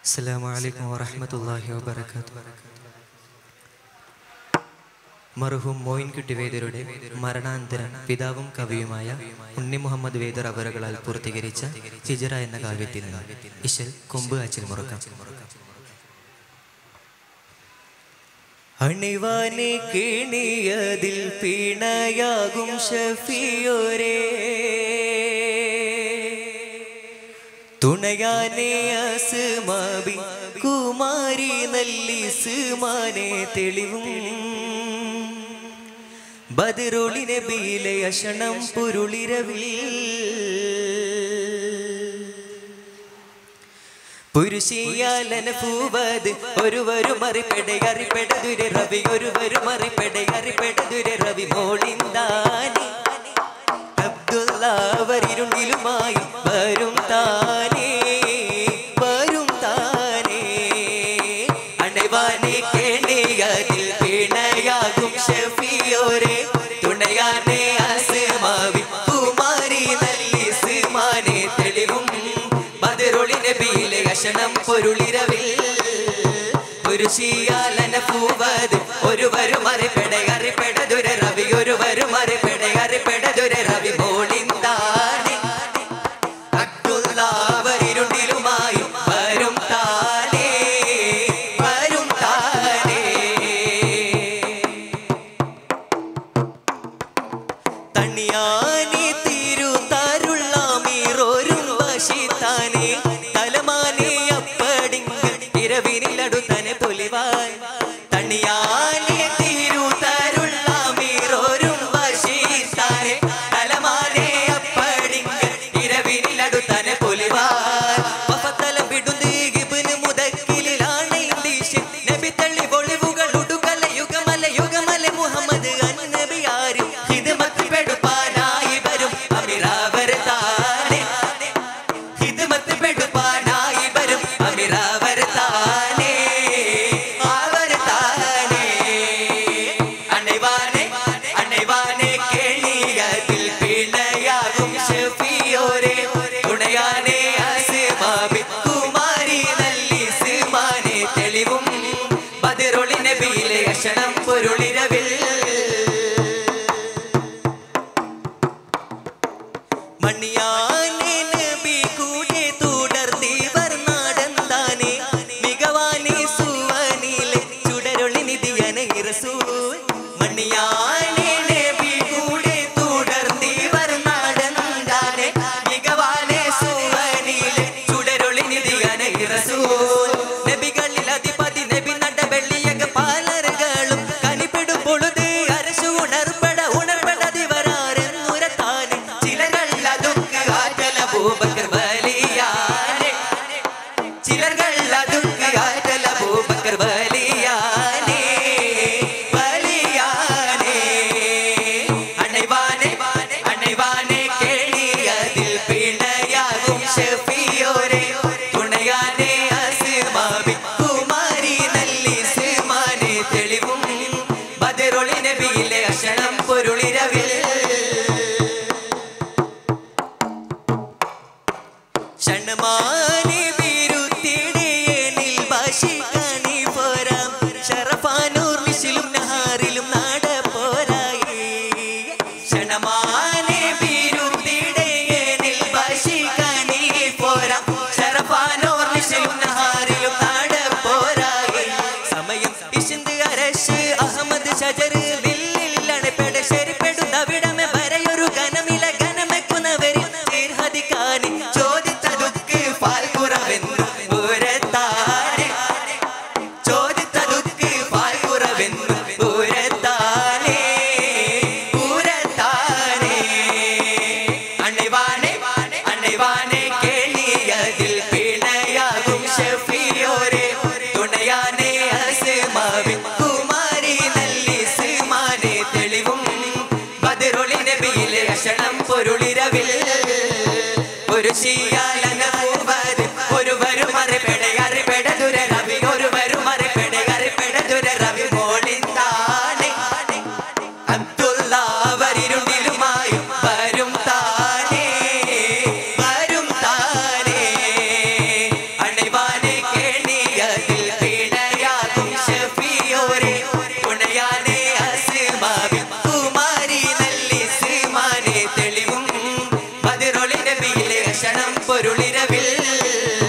അസ്സലാമു അലൈക്കും വറഹ്മത്തുള്ളാഹി വബറകാതുഹു മർഹൂം മോയിൻകുട്ടി വേദരുടെ മരണാന്തരം പിതാവും കവിയുമായ ഉണ്ണി മുഹമ്മദ് വേദർ അവറുകളാൽ പൂർത്തീകരിച്ച ഹിജറ എന്ന കാവ്യത്തിൽ നിന്ന് ഇശൽ കൊമ്പ് അച്ചിൽ മുറക്കം അണിവാനെ കിണിയതിൽ പിണയാകും ഷഫിയോരേ തുണയാനെ അസുമാബി കുമാരി നല്ലി സുമാനെ തെളിവും ബദറുളിനെ ബീലെ അഷണം പുരുളിരവിൽ പുരുഷിയാലന പൂവത് ഒരുവരും അറിപ്പെടെ അറിപ്പെടതുരെ റവി ഒരുവരും അറിപ്പെടെ അറിപ്പെടതുരെ റവി മോളിന്താനി അബ്ദുള്ളവരിരുണ്ടിലുമായി വരും താനേ വരും താനേ അണവാനെ കേണിയതിൽ പിണയാകും ഷഫിയോരെ തുണയാനെ അസുമാവി കുമാരി നല്ലി സുമാനെ തെളിവും ബദറുളിനെ ബീലെ അശനം പൊരുളിരവിൽ പുരുഷിയാലന പൂവത് ഒരുവരും അറിപ്പെടെ അറിപ്പെടതുര രവി ഒരുവരും അറിപ്പെടെ അറിപ്പെടതുര രവി മോളിന്താനെ അബ്ദുള്ളവരിരുണ്ടിലുമായി വരും താനേ വരും താനേ തണ്ണിയാനെ തിരുത്താരുള്ളാമീറോരും വശിത്താനെ തലമാനെ അപ്പടിങ്കൽ ഇരവിനിലടുത്തനെ പൊലിവാൻ തണ്ണിയാനെ തിരുത്താരുള്ളാമീറോരും വശിത്താനെ തലമാനെ അപ്പടിങ്കൽ ഇരവിനിലടുത്തനെ പൊലിവാൻ വഫത്തലം വിടുന്ന് ഇബ്നു മുദക്കിലിലാണ് ഇംഗ്ലീഷ് നബി തള്ളി ഒളിവുകൾ ഉടുകല യുഗമല യുഗമല മുഹമ്മദ് അന്നബിയാരും ഹിദ്മത്ത് പെടുപ്പാനായി വരും അമിറാവർ താനെ ഹിദ്മത്ത് പെടുപ്പാനായി വരും അമിറാവർ താനെ അവർ താനെ അണൈവാനെ അണൈവാനെ കേണിയതിൽ പിണയാകും ഷഫിയോരെ തുണയാനെ അസിമാബി കുമാരി നല്ലി സിമാനെ തെളിവും ബദറുളിനെ ബീലെ അക്ഷണം പൊരുളിരവിൽ മണിയാനെ നബി കൂടെ തുടർന്നിവർ നാടന്താനെ മികവാനെ സുവനിലെ ചുടരൊളി നിധിയനെ റസൂൽ മണിയാനെ നബി കൂടെ തുടർന്നിവർ നാടന്താനെ മികവാനെ സുവനിലെ ചുടരൊളി നിധിയനെ റസൂൽ നബികളിൽ അധിപതി നബി നട വെള്ളിയക പാലറുകളും കനിപ്പെടും പൊഴുത് അരശു ഉണർപ്പെട ഉണർപ്പെടതിവരാരെന്നുരത്താന് ചിലകൾ അതുക്ക് ആറ്റല ഭൂപകർ വലിയാനെ ചിലകൾ അതുക്ക് ആറ്റല ഭൂപകർ വലിയാനെ വലിയാനെ അണൈവാനെ അണൈവാനെ കേണിയതിൽ പിണയാകും ഷഫിയോരെ തുണയാനെ അസുമാവി കുമാരി നല്ലി സുമാനെ തെളിവും ബദറൊളി നബിയിലെ അക്ഷണം പൊരുളിരവിൽ ഷണ്മാനെ ബിരുത്തിടേനിൽ ഭാഷിക്കാനി പോരാം ഷറഫാനൂർ മിശിലും നഹാറിലും നാട പോരായേ ഷണമാനെ ബിരുത്തിടേനിൽ ഭാഷിക്കാനി പോരാം ഷറഫാനൂർ മിശിലും നഹാറിലും നാട പോരായേ സമയം ഇഷിന്ത് അരശ് അഹമ്മദ് ഷജർ വില്ലിലാണ് പെട ശരിപ്പെടുന്ന വിടമെ വരയൊരു ഘനമില ഘനമെക്കുന്നവരിൽ തീർഹതിക്കാനി ചോദിച്ചതുക്ക് പാൽക്കുറവെന്നു ഉരത്താനെ ചോദിച്ചതുക്ക് പാൽക്കുറവെന്നു ഉരത്താനെ ഉരത്താനെ അണിവാനെ അണിവാനെ കേളിയതിൽ പിണയാകും ഷഫിയോരെ തുണയാനെ അസുമാവി കുമാരി നല്ലി സുമാനെ തെളിവും ബദറുളി നബിയിലെ അക്ഷണം പൊരുളിരവിൽ ഒരു ശീയാലന പൂവത് ഒരുവരും അറിപ്പെടെ അറിപ്പെട ദുര രവി ഒരുവരും അറിപ്പെടെ അറിപ്പെട ദുര രവി മോളിന്താനെ അബ്ദുള്ളവരിരുണ്ടിലുമായി വരും താനേ വരും താനേ അണിവാനെ കേണ നള്ളിരവിൽ